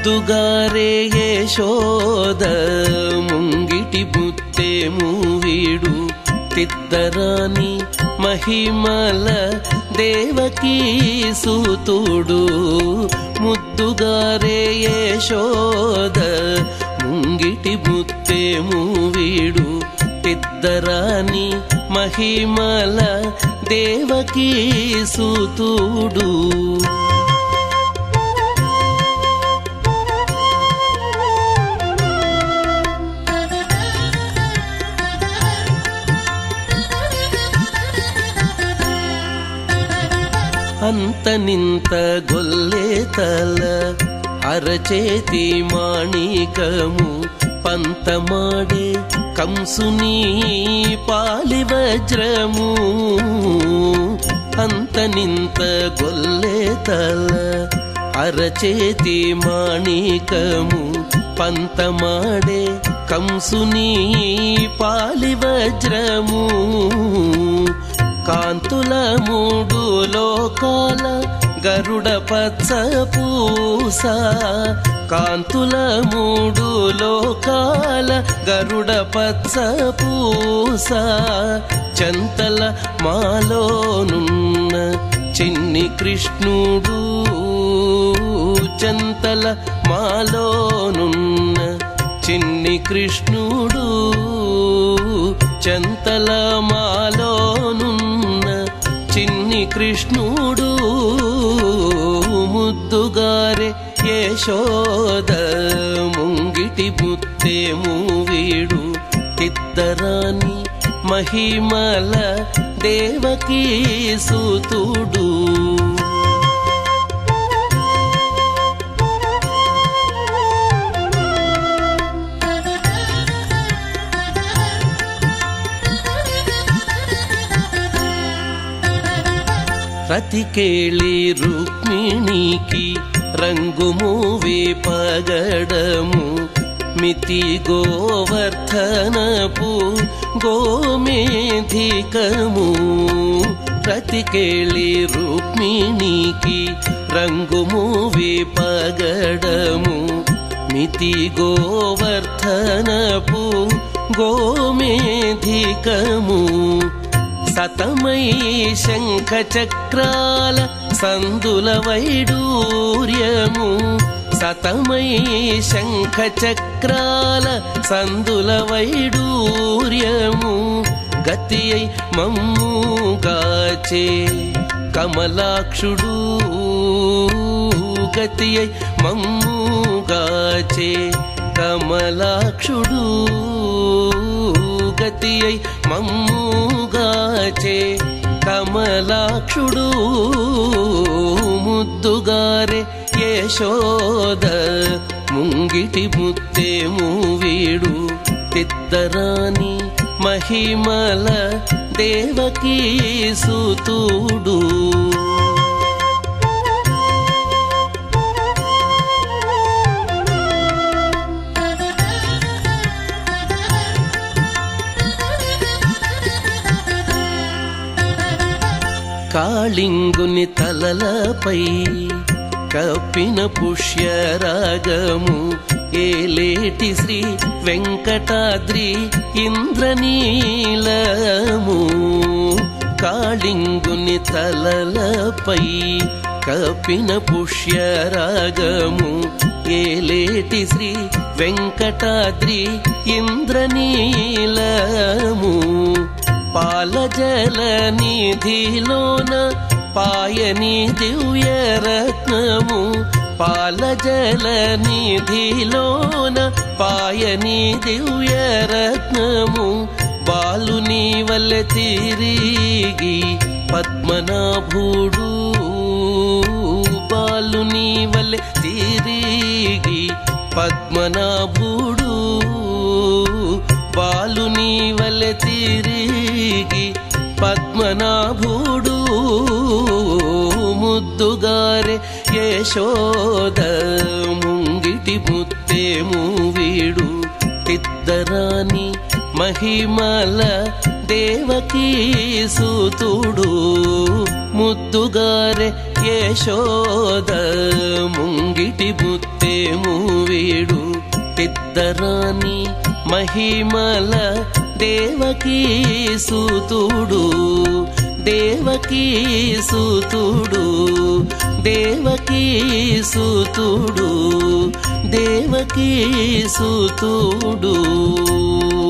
ముద్దుగారే యశోద ముంగిటి బుత్తేము వీడు తిద్దరాని మహిమల దేవకీ సూతుడు ముద్దుగారే యశోద ముంగిటి బుత్తేము వీడు తిద్దరాని మహిమల దేవకీ సూతుడు అంత నింత గొల్లే తల అరచేతి మాణికము పంతమాడే కంసుని పాలి వజ్రము అంత నింత గొల్లే తల అరచేతి మాణికము పంతమాడే కంసుని పాలి వజ్రము కాంతుల మూడు లోకాల గరుడ పచ్చ పూస కాంతుల మూడు లోకాల గరుడ పచ్చ పూస చంతల మాలోనున్న చిన్ని కృష్ణుడు చంతల మాలోనున్న చిన్ని కృష్ణుడు చంతల మాలోనున్న చిన్ని కృష్ణుడు ముద్దుగారే యశోద ముంగిటి బుత్తేము వీడు తిద్దరాని మహిమల దేవకీ సూతుడు రతికేళి రుక్మిణికి రంగు మూవే పగడము మితి గోవర్ధనపు గోమేధికము రతికేళి రుక్మిణికి రంగు మూవే పగడము మితి గోవర్ధనపు గోమేధికము సతమై శంఖ చక్రాల సందుల వైడూర్యము సతమై శంఖ చక్రాల సందుల వైడూర్యము గతి అయి మమ్ముగాచే కమలాక్షుడు గతి అయి మమ్ముగాచే కమలాక్షుడు గతి అయి మమ్ముగాచే కమలాక్షుడు ముద్దుగారే యశోద ముంగిటి ముత్తేము వీడు తిద్దరాని మహిమల దేవకీ సూతుడు కాళింగుని తలలపై కప్పిన పుష్యరాగము ఏలేటి శ్రీ వెంకటాద్రి ఇంద్రనీలము కాళింగుని తలలపై కప్పిన పుష్యరాగము ఏలేటి శ్రీ వెంకటాద్రి ఇంద్రనీలము పాలజల నిధిలోన పాయని దివ్య రత్నము పాలజల నిధిలోన పాయని దివ్య రత్నము బాలుని వల్ల తిరిగి పద్మనాభుడు బాలుని వల్ల తిరిగి పద్మనాభుడు బాలుని వల్ల తిరిగి పద్మనాభుడు ముద్దుగారే యశోద ముంగిటి ముత్తేము వీడు తిద్దరాని మహిమల దేవకీ సూతుడు ముద్దుగారే యశోద ముంగిటి ముత్తేము వీడు పెద్దరాని మహిమల దేవకీ సూతుడు దేవకీ సూతుడు దేవకీ సూతుడు దేవకీ సూతుడు